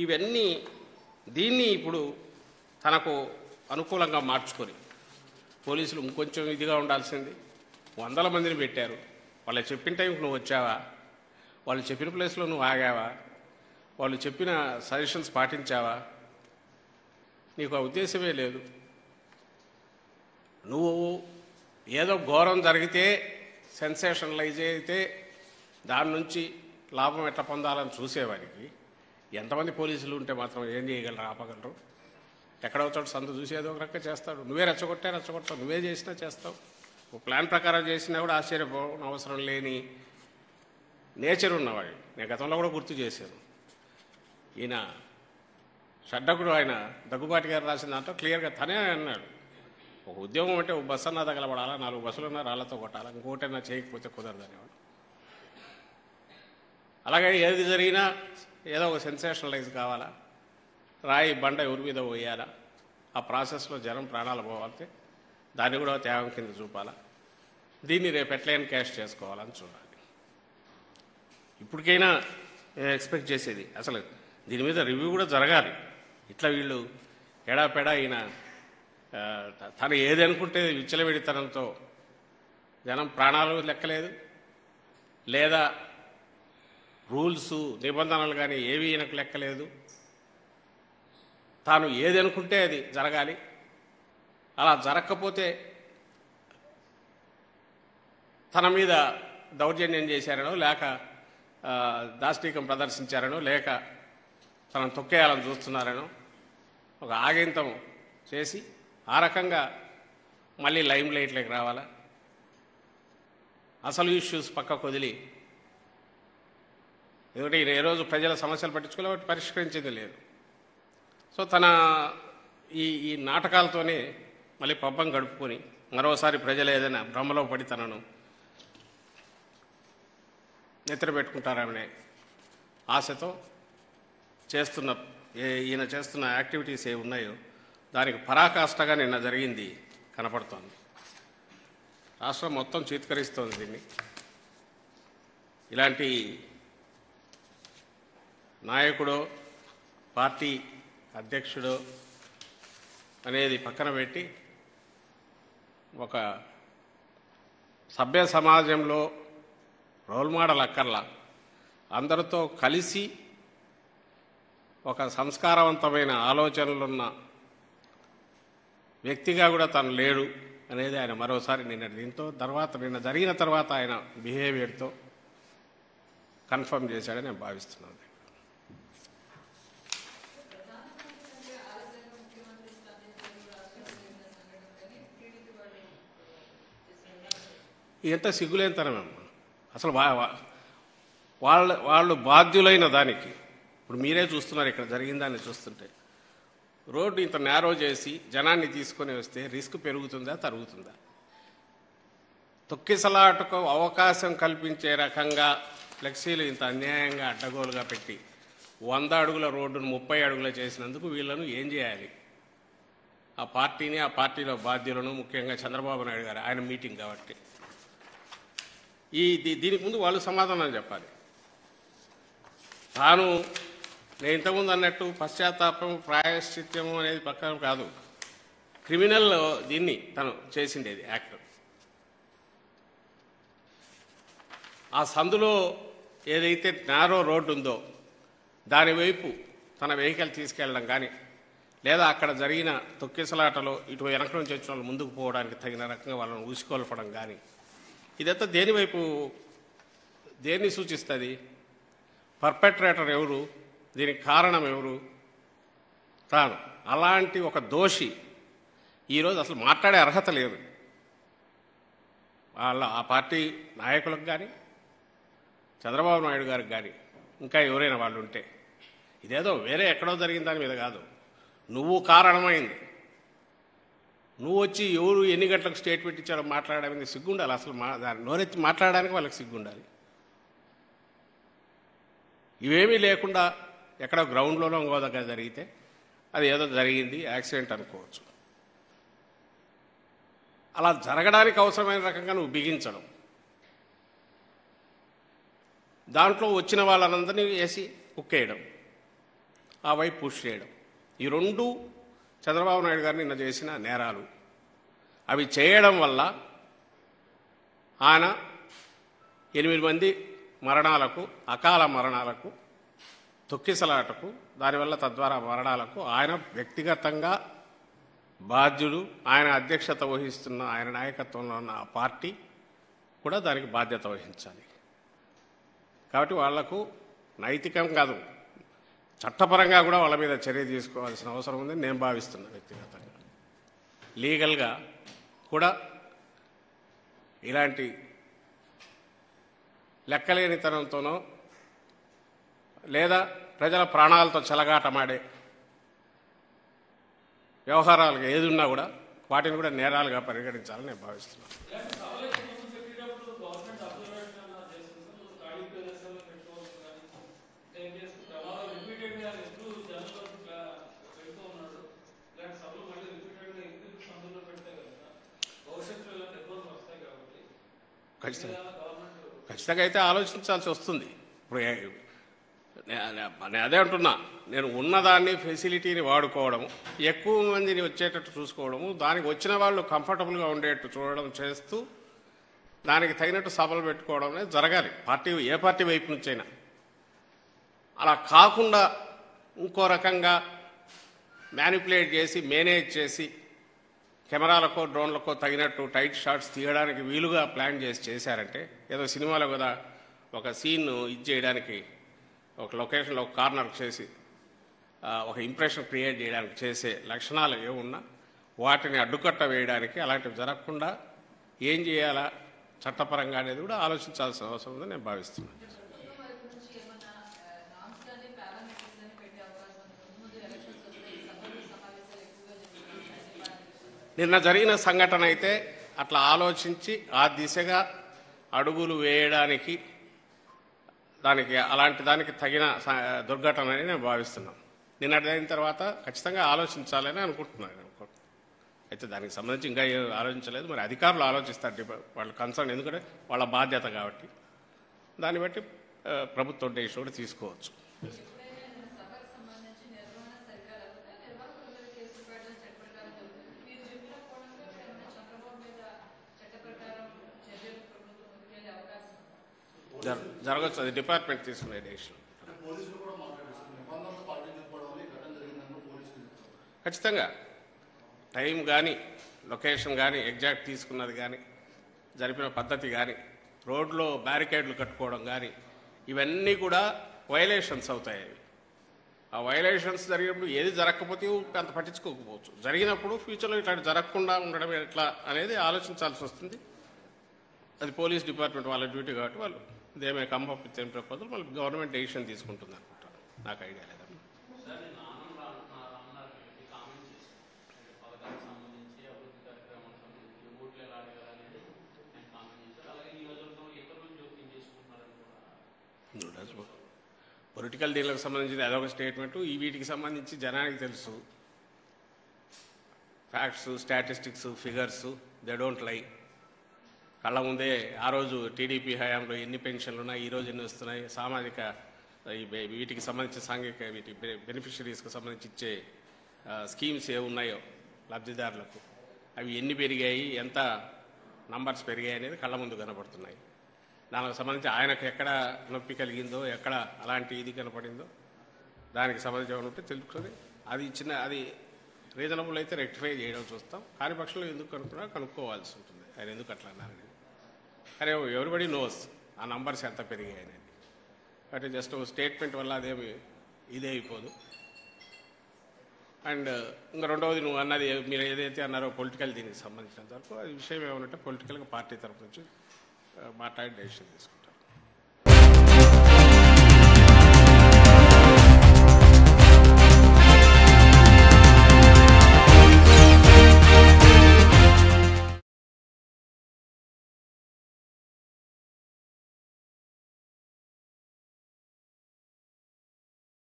ఇవన్నీ దీన్ని ఇప్పుడు తనకు అనుకూలంగా మార్చుకొని పోలీసులు ఇంకొంచెం ఇదిగా ఉండాల్సింది వందల మందిని పెట్టారు వాళ్ళు చెప్పిన టైంకి నువ్వు వచ్చావా వాళ్ళు చెప్పిన ప్లేస్లో నువ్వు ఆగావా వాళ్ళు చెప్పిన సజెషన్స్ పాటించావా నీకు ఆ ఉద్దేశమే లేదు నువ్వు ఏదో ఘోరం జరిగితే సెన్సేషనలైజ్ అయితే దాని నుంచి లాభం ఎట్లా పొందాలని చూసేవాడికి ఎంతమంది పోలీసులు ఉంటే మాత్రం ఏం చేయగలరు ఆపగలరు ఎక్కడో చోట సంత చూసి ఏదో ఒక రకంగా చేస్తాడు నువ్వే రెచ్చగొట్టే రెచ్చగొట్టావు నువ్వే చేసినా చేస్తావు ఒక ప్లాన్ ప్రకారం చేసినా కూడా ఆశ్చర్యపోవడం అవసరం లేని నేచర్ ఉన్నవాడు నేను గతంలో కూడా గుర్తు చేశాను ఈయన షడ్డకుడు ఆయన దగ్గుబాటి గారు రాసిన దాంట్లో క్లియర్గా తనే అన్నాడు ఒక ఉద్యోగం అంటే ఒక బస్సు అన్నా తగలబడాలా నాలుగు బస్సులు ఉన్నా రాళ్లతో కొట్టాలా ఇంకోటైనా చేయకపోతే కుదరదు అనేవాడు అలాగే ఏది జరిగినా ఏదో ఒక సెన్సేషనలైజ్ కావాలా రాయి బండ ఎవరి మీద పోయాలా ఆ ప్రాసెస్లో జనం ప్రాణాలు పోవాలంటే దాన్ని కూడా త్యాగం కింద చూపాలా దీన్ని రేపు ఎట్లయినా క్యాష్ చేసుకోవాలని చూడాలి ఇప్పటికైనా నేను ఎక్స్పెక్ట్ చేసేది అసలు దీని మీద రివ్యూ కూడా జరగాలి ఇట్లా వీళ్ళు ఎడాపెడా ఈయన ఆ, త- తను ఏది అనుకుంటే విచ్చలవిడితనంతో జనం ప్రాణాలు లెక్కలేదు లేదా రూల్స్ నిబంధనలు కానీ ఏవి ఈయనకు లెక్కలేదు తాను ఏది అనుకుంటే అది జరగాలి అలా జరగకపోతే తన మీద దౌర్జన్యం చేశారనో లేక ఆ, దాష్టీకం ప్రదర్శించారనో లేక తనను తొక్కేయాలని చూస్తున్నారనో ఒక ఆగింతం చేసి ఆ రకంగా మళ్ళీ లైమ్ లైట్లోకి రావాలా అసలు ఇష్యూస్ పక్కకు వదిలి ఎందుకంటే ఈయన ఏ రోజు ప్రజల సమస్యలు పట్టించుకోలే వాటి పరిష్కరించేది లేదు సో తన ఈ ఈ నాటకాలతోనే మళ్ళీ పబ్బం గడుపుకొని మరోసారి ప్రజలు ఏదైనా భ్రమలో పడి తనను నెత్తిన పెట్టుకుంటారనే ఆశతో చేస్తున్న ఏ- ఈయన చేస్తున్న యాక్టివిటీస్ ఏ ఉన్నాయో దానికి పరాకాష్ఠగా నిన్న జరిగింది కనపడుతోంది రాష్ట్రం మొత్తం చీత్కరిస్తోంది దీన్ని ఇలాంటి నాయకుడో పార్టీ అధ్యక్షుడో అనేది పక్కన పెట్టి ఒక సభ్య సమాజంలో రోల్ మోడల్ అక్కర్లా అందరితో కలిసి ఒక సంస్కారవంతమైన ఆలోచనలున్న వ్యక్తిగా కూడా తను లేడు అనేది ఆయన మరోసారి నిన్న దీంతో తర్వాత నిన్న జరిగిన తర్వాత ఆయన బిహేవియర్తో కన్ఫర్మ్ చేశాడని నేను భావిస్తున్నాను ఇదంతా సిగ్గులేనితనమమ్మా అసలు వా- వా- వాళ్ళ వాళ్ళు బాధ్యులైన దానికి ఇప్పుడు మీరే చూస్తున్నారు ఇక్కడ జరిగిన దాన్ని చూస్తుంటే రోడ్డు ఇంత నేరో చేసి జనాన్ని తీసుకొని వస్తే రిస్క్ పెరుగుతుందా తరుగుతుందా తొక్కిసలాటకు అవకాశం కల్పించే రకంగా ఫ్లెక్సీలు ఇంత అన్యాయంగా అడ్డగోలుగా పెట్టి వంద అడుగుల రోడ్డును ముప్పై అడుగుల చేసినందుకు వీళ్ళను ఏం చేయాలి ఆ పార్టీని ఆ పార్టీలో బాధ్యులను ముఖ్యంగా చంద్రబాబు నాయుడు గారు ఆయన మీటింగ్ కాబట్టి ఈ దీ- దీనికి ముందు వాళ్ళు సమాధానం చెప్పాలి తాను నేను ఇంతకుముందు అన్నట్టు పశ్చాత్తాపం ప్రాయశ్చిత్యము అనేది పక్కన కాదు క్రిమినల్ దీన్ని తను చేసిండేది యాక్ట్ ఆ సందులో ఏదైతే నారో రోడ్డు ఉందో దాని వైపు తన వెహికల్ తీసుకెళ్ళడం కానీ లేదా అక్కడ జరిగిన తొక్కిసలాటలో ఇటు వెనక నుంచి వచ్చిన వాళ్ళు ముందుకు పోవడానికి తగిన రకంగా వాళ్ళని ఊసికొల్పడం కానీ ఇదంతా దేని వైపు దేన్ని సూచిస్తుంది పర్పెట్రేటర్ ఎవరు దీనికి కారణం ఎవరు తాను అలాంటి ఒక దోషి ఈరోజు అసలు మాట్లాడే అర్హత లేదు వాళ్ళ ఆ పార్టీ నాయకులకు కానీ చంద్రబాబు నాయుడు గారికి కానీ ఇంకా ఎవరైనా వాళ్ళు ఉంటే ఇదేదో వేరే ఎక్కడో జరిగిన దాని మీద కాదు నువ్వు కారణమైంది నువ్వు వచ్చి ఎవరు ఎన్ని గంటలకు స్టేట్మెంట్ ఇచ్చారో మాట్లాడడానికి సిగ్గుండాలి అసలు మా దాన్ని నోరెత్తి మాట్లాడడానికి వాళ్ళకి సిగ్గుండాలి ఇవేమీ లేకుండా ఎక్కడ గ్రౌండ్లోనో ఇంకో దగ్గర జరిగితే అది ఏదో జరిగింది యాక్సిడెంట్ అనుకోవచ్చు అలా జరగడానికి అవసరమైన రకంగా నువ్వు బిగించడం దాంట్లో వచ్చిన వాళ్ళందరినీ వేసి కుక్కేయడం ఆ వైపు పుష్ చేయడం ఈ రెండు చంద్రబాబు నాయుడు గారు నిన్న చేసిన నేరాలు అవి చేయడం వల్ల ఆయన ఎనిమిది మంది మరణాలకు అకాల మరణాలకు తొక్కిసలాటకు దానివల్ల తద్వారా మరణాలకు ఆయన వ్యక్తిగతంగా బాధ్యుడు ఆయన అధ్యక్షత వహిస్తున్న ఆయన నాయకత్వంలో ఉన్న ఆ పార్టీ కూడా దానికి బాధ్యత వహించాలి కాబట్టి వాళ్లకు నైతికం కాదు చట్టపరంగా కూడా వాళ్ళ మీద చర్య తీసుకోవాల్సిన అవసరం ఉందని నేను భావిస్తున్నాను వ్యక్తిగతంగా లీగల్గా కూడా ఇలాంటి లెక్కలేనితనంతోనో లేదా ప్రజల ప్రాణాలతో చెలగాటమాడే వ్యవహారాలు ఏది ఉన్నా కూడా వాటిని కూడా నేరాలుగా పరిగణించాలని నేను భావిస్తున్నాను ఖచ్చితంగా ఖచ్చితంగా అయితే ఆలోచించాల్సి వస్తుంది ఇప్పుడు ఏ- నే- నే- నేను అదే అంటున్నా నేను ఉన్నదాన్ని ఫెసిలిటీని వాడుకోవడము ఎక్కువ మందిని వచ్చేటట్టు చూసుకోవడము దానికి వచ్చిన వాళ్ళు కంఫర్టబుల్గా ఉండేట్టు చూడడం చేస్తూ దానికి తగినట్టు సభలు పెట్టుకోవడం అనేది జరగాలి పార్టీ ఏ పార్టీ వైపు నుంచైనా అలా కాకుండా ఇంకో రకంగా మ్యానిపులేట్ చేసి మేనేజ్ చేసి కెమెరాలకో డ్రోన్లకో తగినట్టు టైట్ షాట్స్ తీయడానికి వీలుగా ప్లాన్ చేసి చేశారంటే ఏదో సినిమాలో కదా ఒక సీన్ ఇది చేయడానికి ఒక లొకేషన్లో ఒక కార్నర్ చేసి ఆ, ఒక ఇంప్రెషన్ క్రియేట్ చేయడానికి చేసే లక్షణాలు ఏమున్నా వాటిని అడ్డుకట్ట వేయడానికి అలాంటివి జరగకుండా ఏం చేయాలా చట్టపరంగా అనేది కూడా ఆలోచించాల్సిన అవసరం ఉందని నేను భావిస్తున్నాను ప్రభుత్వం వైపు నుంచి ఏమన్నా నామ్స్ కానీ పారామీటర్స్ కానీ పెట్టే అవకాశం ఉంది ముందు ముందు ఎలక్షన్స్ వస్తాయి సభలు సమావేశాలు ఎక్కువగా జరుగుతాయి నిన్న జరిగిన సంఘటన అయితే అట్లా ఆలోచించి ఆ దిశగా అడుగులు వేయడానికి దానికి అలాంటి దానికి తగిన స- దుర్ఘటన అని నేను భావిస్తున్నాను నిన్న అయిన తర్వాత ఖచ్చితంగా ఆలోచించాలని అనుకుంటున్నాను నేను అనుకో- అయితే దానికి సంబంధించి ఇంకా ఏం ఆలోచించలేదు మరి అధికారులు ఆలోచిస్తారు డిప- వాళ్ళ కన్సర్న్ ఎందుకంటే వాళ్ళ బాధ్యత కాబట్టి దాన్ని బట్టి ఆ, ప్రభుత్వం డేషన్ కూడా తీసుకోవచ్చు ఎప్పుడైనా ఏదైనా సభకు సంబంధించి నిర్వహణ సరిగా లేకపోతే నిర్వాహకుల మీద కేసులు పెట్టడం చట్ట ప్రకారం జరుగుతుంది మీరు చెప్పిన కోణంలో ఏమైనా చంద్రబాబు మీద చట్ట ప్రకారం చర్యలు ప్రభుత్వం ముందుకెళ్లే అవకాశం ఉందా జర జరగచ్చు అది డిపార్ట్మెంట్ తీసుకునే డేషన్ పోలీసులు కూడా మాట్లాడేస్తారు నిబంధనలు పాటించకపోవడం వల్ల ఈ ఘటన జరిగిందని పోలీసులు చెప్తారు ఖచ్చితంగా టైం కానీ లొకేషన్ కానీ ఎగ్జాక్ట్ తీసుకున్నది కానీ జరిపిన పద్ధతి కానీ రోడ్లో బ్యారికేడ్లు కట్టుకోవడం కానీ ఇవన్నీ కూడా వైలేషన్స్ అవుతాయి అవి ఆ వైలేషన్స్ జరిగినప్పుడు ఏది జరగకపోతే అంత పట్టించుకోకపోవచ్చు జరిగినప్పుడు ఫ్యూచర్లో ఇట్లాంటి జరగకుండా ఉండడం ఎట్లా అనేది ఆలోచించాల్సి వస్తుంది అది పోలీస్ డిపార్ట్మెంట్ వాళ్ళ డ్యూటీ కాబట్టి వాళ్ళు దేమే కంపప్ ఇచ్చే ప్రపోజల్ వాళ్ళు గవర్నమెంట్ డెసిషన్ తీసుకుంటుంది అనుకుంటా నాకు ఐడియా లేదమ్మా సార్ నేను ఆనంద్ రామన్నారు గారికి కామెంట్ చేశాను అంటే పథకానికి సంబంధించి అభివృద్ధి కార్యక్రమాలకు సంబంధించి ఓట్లు ఎలా అడగాలనేది నేను కామెంట్ చేశాను అలాగే నియోజకవర్గంలో ఇతరులు జోక్యం చేసుకుంటున్నారని కూడా పొలిటికల్ దీనికి సంబంధించి అదొక స్టేట్మెంట్ ఈ వీటికి సంబంధించి జనానికి తెలుసు facts statistics figures they don't lie కళ్ళ ముందే ఆ రోజు టీడీపీ హయాంలో ఎన్ని పెన్షన్లు ఉన్నాయి ఈ రోజు ఎన్ని వస్తున్నాయి సామాజిక ఈ బె- వీటికి సంబంధించి సాంఘిక వీటి బెనిఫిషరీస్కి సంబంధించి ఇచ్చే ఆ, స్కీమ్స్ ఏ ఉన్నాయో లబ్ధిదారులకు అవి ఎన్ని పెరిగాయి ఎంత నంబర్స్ పెరిగాయి అనేది కళ్ళ ముందు కనపడుతున్నాయి దానికి సంబంధించి ఆయనకు ఎక్కడ నొప్పి కలిగిందో ఎక్కడ అలాంటి ఇది కనపడిందో దానికి సంబంధించి ఏమైనా ఉంటే తెలుసుకొని అది ఇచ్చిన అది రీజనబుల్ అయితే రెక్టిఫై చేయడం చూస్తాం కాని పక్షంలో ఎందుకు కనుక్కున్నా కనుక్కోవాల్సి ఉంటుంది ఆయన ఎందుకు అట్లా అన్నారని కానీ ఎవరిబడి నోస్ ఆ నంబర్స్ ఎంత పెరిగాయి అనేది కాబట్టి జస్ట్ స్టేట్మెంట్ వల్ల అదేమి ఇదే అయిపోదు అండ్ ఇంకా రెండవది నువ్వు అన్నది ఏ- మీరు ఏదైతే అన్నారో పొలిటికల్ దీనికి సంబంధించినంత వరకు అది విషయం ఏమనంటే పొలిటికల్గా పార్టీ తరపు నుంచి ఆ, మాట్లాడి డెసిషన్ తీసుకుంటాం